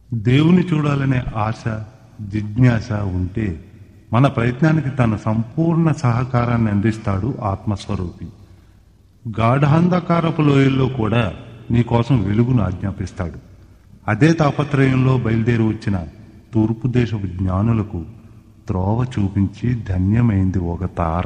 దేవుని చూడాలనే ఆశ జిజ్ఞాస ఉంటే మన ప్రయత్నానికి తన సంపూర్ణ సహకారాన్ని అందిస్తాడు ఆత్మస్వరూపి గాఢాంధకారపు లోయల్లో కూడా నీకోసం వెలుగును ఆజ్ఞాపిస్తాడు అదే తాపత్రయంలో బయలుదేరి వచ్చిన తూర్పు దేశపు జ్ఞానులకు త్రోవ చూపించి ధన్యమైంది ఒక తార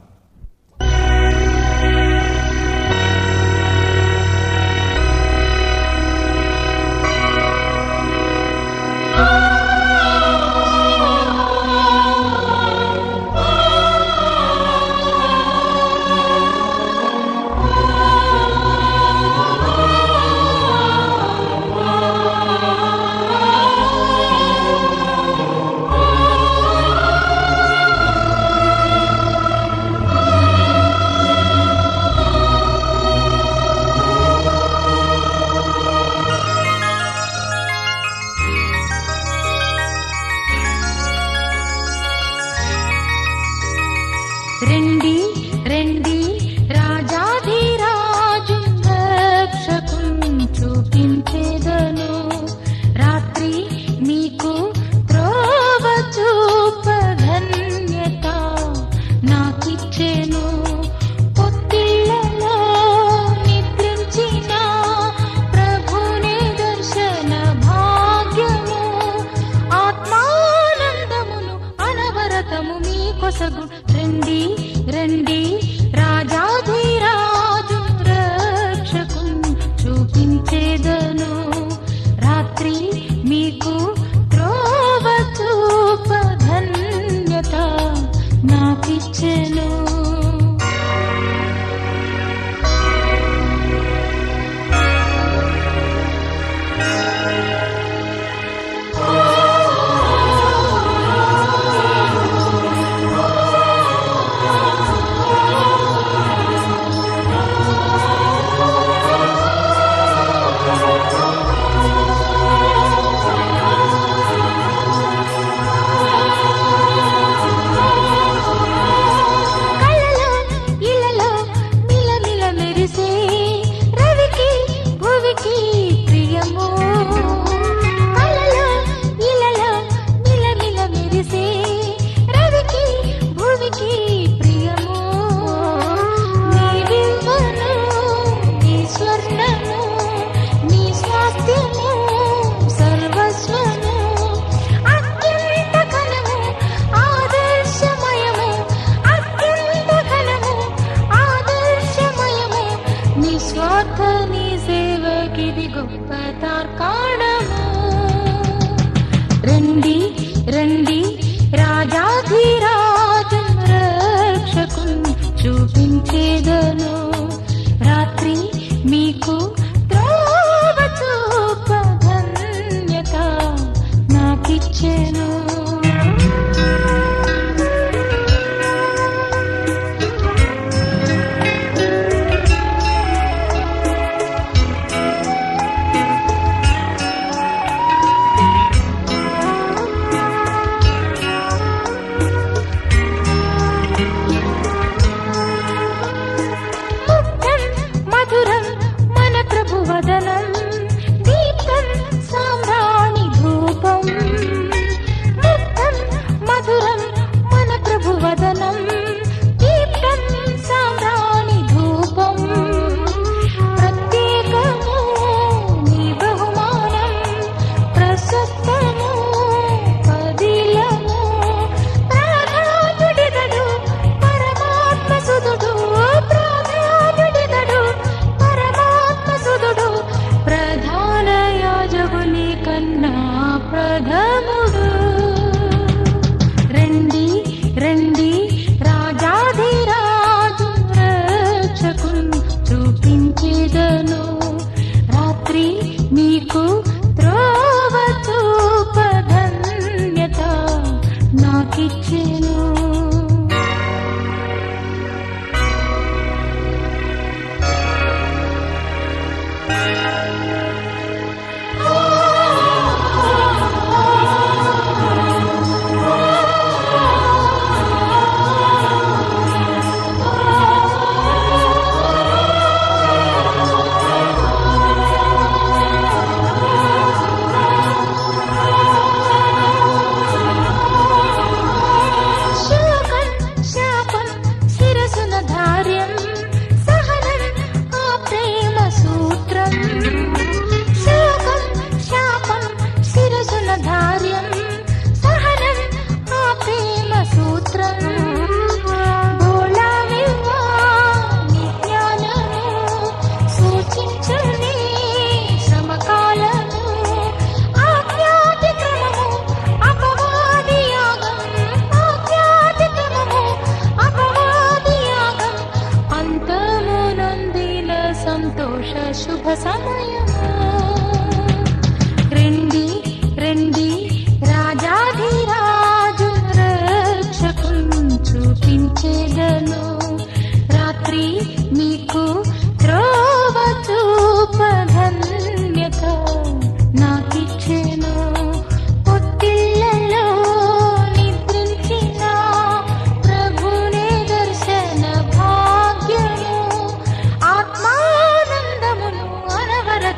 రండి రండి రాజాధిరాజు రక్షకుం చూపించేదను రాత్రి మీకు త్రోవ చూపధన్యత నాకిచ్చెను పొత్తిళ్లలో నిద్రించిన ప్రభుని దర్శన భాగ్యము ఆత్మానందమును అనవరతము మీ కొసగు రండి రండి రాజాధిరాజు రక్షకు చూపించేదను రాత్రి మీకు త్రోవ చూప ధన్యత నాకిచ్చెను కళ్ళలో ఇళ్ళలో మిలమిల మెరిసే రవికి భువికి ప్రియము కళ్ళలో ఇళ్ళలో మిలమిల మెరిసే రవికి భువికి ప్రియము నీ విలువను నీ స్వర్ణము నీ స్వాస్థ్యము సర్వస్వము అత్యంత ఘనము ఆదర్శమయము అత్యంత ఘనము ఆదర్శమయము నిస్వార్థ నీ సేవకిది గొప్ప తార్కాణము రండి రండి రాజాధిరాజు రక్షకు చూపించేదను రాత్రి మీకు త్రోవ చూప ధన్యత నాకిచ్చెను ముక్తం మధురం మన ప్రభు వదనం దీప్తం సామ్రాణి ధూపం ముక్తం మధురం మన ప్రభు వదనం దీప్తం సామ్రాణి ధూపం ప్రత్యేకము నీ బహుమానం ప్రశస్తము పదిలము ప్రాణాతుడిదడు పరమాత్మ సుదుడు ప్రాణాతుడిదడు పరమాత్మ సుదుడు ప్రధాన యాజకుని కన్నా ప్రథముడు రండి రండి రాజాధిరాజు రక్షకు చూపించేదను రాత్రి మీకు త్రోవ చూప ధన్యత నాకిచ్చెను ఆ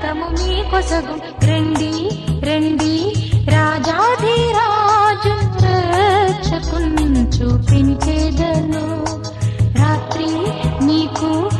మార్గము మీ కొసగు రెండి రెండి రాజాధిరాజు రక్షకున్ చూపించేదను రాత్రి నీకు